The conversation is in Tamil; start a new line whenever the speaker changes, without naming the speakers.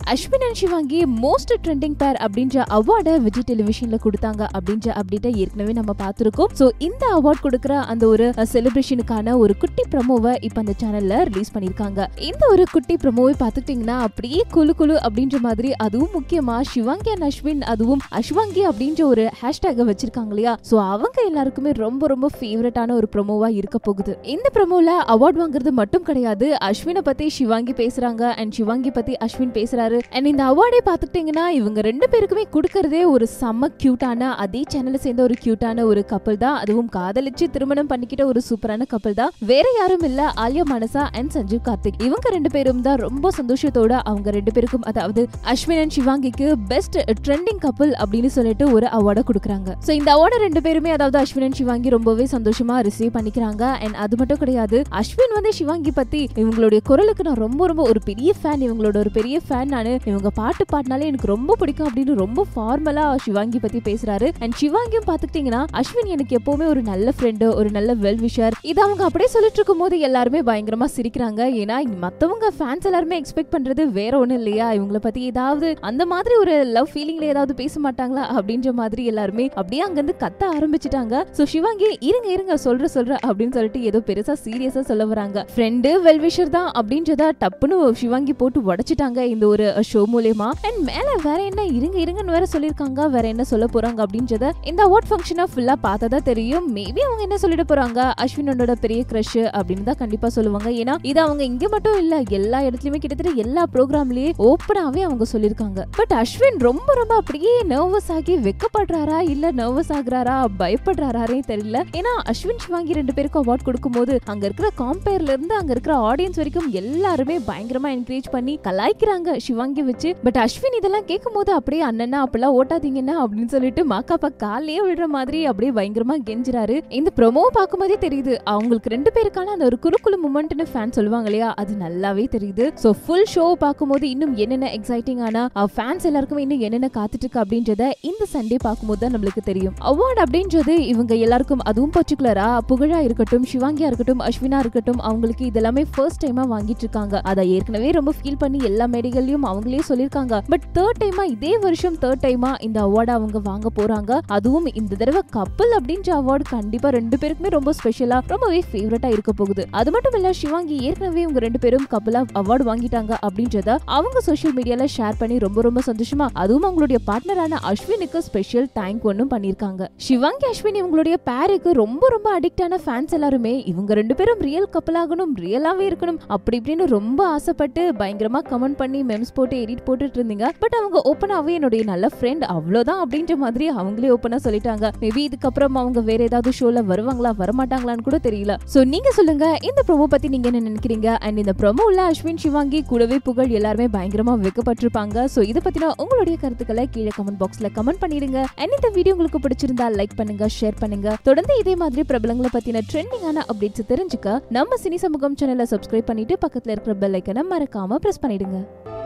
Ashwin and Sivaangi most trending pair அப்படின்ற அவார்டை விஜய் டெலிவிஷன்ல கொடுத்தாங்க அப்படின்ற அப்டேட்டை ஏற்கனவே நம்ம பார்த்திருக்கோம் சோ இந்த அவார்ட் கொடுக்குற அந்த ஒரு செலிப்ரேஷனுக்கான ஒரு குட்டி ப்ரமோவை இப்ப அந்த சேனல்ல ரிலீஸ் பண்ணிருக்காங்க இந்த ஒரு குட்டி ப்ரமோவை பார்த்துக்கிட்டீங்கன்னா அப்படியே குழு குழு அப்படின்ற மாதிரி அதுவும் முக்கியமா சிவாங்கி அண்ட் அஸ்வின் அதுவும் அஸ்வாங்கி அப்படின்ற ஒரு ஹேஷ்டேக வச்சிருக்காங்க இல்லையா சோ அவங்க எல்லாருக்குமே ரொம்ப ரொம்ப ஃபேவரட்டான ஒரு ப்ரமோவா இருக்க போகுது இந்த ப்ரமோல அவார்ட் வாங்குறது மட்டும் கிடையாது அஸ்வினை பத்தி சிவாங்கி பேசுறாங்க அண்ட் சிவாங்கி பத்தி அஸ்வின் பேசுறாரு அண்ட் இந்த அவார்டே பார்த்துக்கிட்டீங்கன்னா இவங்க ரெண்டு பேருக்குமே கொடுக்கறதே ஒரு செம்ம கியூட்டான அதே சேனல்ல சேர்ந்த ஒரு கியூட்டான ஒரு கப்பல் தான் அதுவும் காதலிச்சு திருமணம் பண்ணிக்கிட்ட ஒரு சூப்பரான கப்பல் தான் வேற யாரும் இல்ல ஆலியா மனசா அண்ட் சஞ்சீவ் கார்த்திக் இவங்க ரெண்டு பேரும் தான் ரொம்ப சந்தோஷத்தோட அவங்க ரெண்டு பேருக்கும் அதாவது அஸ்வின் அண்ட் சிவாங்கிக்கு பெஸ்ட் ட்ரெண்டிங் கப்பல் அப்படின்னு சொல்லிட்டு ஒரு அவார்டை கொடுக்குறாங்க சோ இந்த அவார்டை ரெண்டு பேருமே அதாவது அஸ்வின் அண்ட் சிவாங்கி ரொம்பவே சந்தோஷமா ரிசீவ் பண்ணிக்கிறாங்க அண்ட் அது மட்டும் கிடையாது அஸ்வின் வந்து சிவாங்கி பத்தி இவங்களுடைய குரலுக்கு நான் ரொம்ப ரொம்ப ஒரு பெரிய ஃபேன் இவங்களோட ஒரு பெரிய ஃபேன் நானு இவங்க பாட்டு பாடினாலே எனக்கு ரொம்ப பிடிக்கும் அப்படின்னு ரொம்ப ஃபார்மலா சிவாங்கி பத்தி பேசுறாரு அண்ட் சிவாங்கியும் பாத்துக்கிட்டீங்கன்னா அஸ்வின் எனக்கு எப்பவுமே ஒரு நல்ல ஃப்ரெண்டு ஒரு நல்ல வெல் விஷர் இது அவங்க அப்படியே சொல்லிட்டு இருக்கும் போது எல்லாருமே பயங்கரமா சிரிக்கிறாங்க ஏன்னா மத்தவங்க ஃபேன்ஸ் எல்லாருமே எக்ஸ்பெக்ட் பண்றது வேற ஒண்ணும் இல்லையா இவங்கள பத்தி ஏதாவது அந்த மாதிரி ஒரு லவ் ஃபீலிங்ல ஏதாவது பேச மாட்டாங்களா அப்படின்ற மாதிரி எல்லாருமே அப்படியே அங்கிருந்து கத்த ஆரம்பிச்சிட்டாங்க சோ சிவாங்கி இருங்க இருங்க சொல்ற சொல்ற அப்படின்னு சொல்லிட்டு ஏதோ பெருசா சீரியஸா சொல்ல வராங்க ஃப்ரெண்டு வெல்விஷர் தான் அப்படின்றத டப்புன்னு சிவாங்கி போட்டு உடைச்சிட்டாங்க இந்த ஒரு ஷோ மூலியமா அண்ட் மேல வேற என்ன இருங்க இருங்கன்னு வேற சொல்லிருக்காங்க வேற என்ன சொல்ல போறாங்க அப்படின்றத இந்த அவார்ட் ஃபங்க்ஷனை ஃபுல்லா பார்த்ததா தெரியும் மேபி அவங்க என்ன சொல்லிட போறாங்க அஸ்வினோட பெரிய கிரஷ் அப்படின்னு தான் கண்டிப்பா சொல்லுவாங்க ஏன்னா இது அவங்க இங்க மட்டும் இல்ல எல்லா இடத்துலயுமே கிட்டத்தட்ட எல்லா ப்ரோக்ராம்லயே ஓப்பனாவே அவங்க சொல்லிருக்காங்க பட் அஸ்வின் ரொம்ப ரொம்ப அப்படியே நர்வஸ் ஆகி வெக்கப்படுறாரா இல்ல நர்வஸ் ஆகுறாரா பயப்படுறாரே தெரியல ஏன்னா அஸ்வின் சிவாங்கி ரெண்டு பேருக்கும் அவார்ட் கொடுக்கும்போது அங்க இருக்கிற காம்பேர்ல இருந்து அங்க இருக்கிற ஆடியன்ஸ் வரைக்கும் எல்லாருமே பயங்கரமா என்கரேஜ் பண்ணி கலாய்க்கிறாங்க சிவாங்கி வச்சு பட் அஸ்வின் இதெல்லாம் கேட்கும் போது அப்படியே அண்ணனா அப்பெல்லாம் ஓட்டாதீங்கன்னா அப்படின்னு சொல்லிட்டு மாக்காப்பா காலையே விடுற மாதிரி அப்படியே பயங்கரமா கெஞ்சுறாரு இந்த ப்ரொமோ பார்க்கும்போதே தெரியுது அவங்களுக்கு ரெண்டு பேருக்கான அந்த ஒரு குறுக்குழு மூமெண்ட்னு ஃபேன் சொல்லுவாங்க இல்லையா அது நல்லாவே தெரியுது சோ ஃபுல் ஷோ பார்க்கும்போது இன்னும் என்னென்ன எக்ஸைட்டிங் ஆனா ஃபேன்ஸ் எல்லாருக்குமே இன்னும் என்னென்ன காத்துட்டு இருக்கு அப்படின்றத இந்த சண்டே பார்க்கும்போது தான் நம்மளுக்கு தெரியும் அவார்ட் அப்படின்றது இவங்க எல்லாருக்கும் அதுவும் பர்டிகுலரா புகழா இருக்கட்டும் சிவாங்கியா இருக்கட்டும் அஸ்வினா இருக்கட்டும் அவங்களுக்கு இதெல்லாமே ஃபர்ஸ்ட் டைமா வாங்கிட்டு இருக்காங்க அதை ஏற்கனவே ரொம்ப ஃபீல் பண்ணி எல்லா மேடைகள்லயும் அவங்களே சொல்லிருக்காங்க பட் தேர்ட் டைமா இதே வருஷம் தேர்ட் டைமா இந்த அவார்டை அவங்க வாங்க போறாங்க அதுவும் இந்த தடவை கப்பல் அப்படின்ற அவார்டு கண்டிப்பா ரெண்டு பேருக்குமே ரொம்ப ஸ்பெஷலா ரொம்பவே ஃபேவரட்டா இருக்க போகுது அது மட்டும் இல்ல சிவாங்கி ஏற்கனவே இவங்க ரெண்டு பேரும் கப்பலா அவார்டு வாங்கிட்டாங்க அப்படின்றத அவங்க சோஷியல் மீடியால ஷேர் பண்ணி ரொம்ப ரொம்ப சந்தோஷமா அதுவும் அவங்களுடைய பார்ட்னரான அஸ்வினுக்கு ஸ்பெஷல் தேங்க் ஒன்னும் பண்ணிருக்காங்க சிவாங்கி அஸ்வின் இவங்களுடைய பேருக்கு ரொம்ப ரொம்ப அடிக்டான ஃபேன்ஸ் எல்லாருமே இவங்க ரெண்டு பேரும் ரியல் கப்பல் ஆகணும் ரியலாவே இருக்கணும் அப்படி இப்படின்னு ரொம்ப ஆசைப்பட்டு பயங்கரமா கமெண்ட் பண்ணி மெம்ஸ் போட்டு எடிட் போட்டுட்டு இருந்தீங்க பட் அவங்க ஓப்பனாவே என்னுடைய நல்ல ஃப்ரெண்ட் அவ்வளவுதான் அப்படின்ற மாதிரி அவங்களே ஓப்பனா சொல்லிட்டாங்க மேபி இதுக்கப்புறம் அவங்க வேற ஏதாவது ஷோல வருவாங்களா வரமாட்டாங்களான்னு கூட தெரியல சோ நீங்க சொல்லுங்க இந்த ப்ரோமோ பத்தி நீங்க என்ன நினைக்கிறீங்க அண்ட் இந்த ப்ரோமோல அஸ்வின் சிவாங்கி கூடவே புகழ் எல்லாருமே பயங்கரமா வெக்கப்பட்டிருப்பாங்க சோ இதை பத்தின உங்களுடைய கருத்துக்களை கீழே கமெண்ட் பாக்ஸ்ல கமெண்ட் பண்ணிடுங்க அண்ட் இந்த வீடியோ உங்களுக்கு பிடிச்சிருந்தா லைக் பண்ணுங்க ஷேர் பண்ணுங்க தொடர்ந்து இதே மாதிரி பிரபலங்களை பத்தின ட்ரெண்டிங்கான அப்டேட்ஸ் தெரிஞ்சுக்க நம்ம சினி சமூகம் சேனலை சப்ஸ்கிரைப் பண்ணிட்டு பக்கத்துல இருக்கிற பெல் ஐக்கனை மறக்காம பிரஸ் பண்ணிடுங்க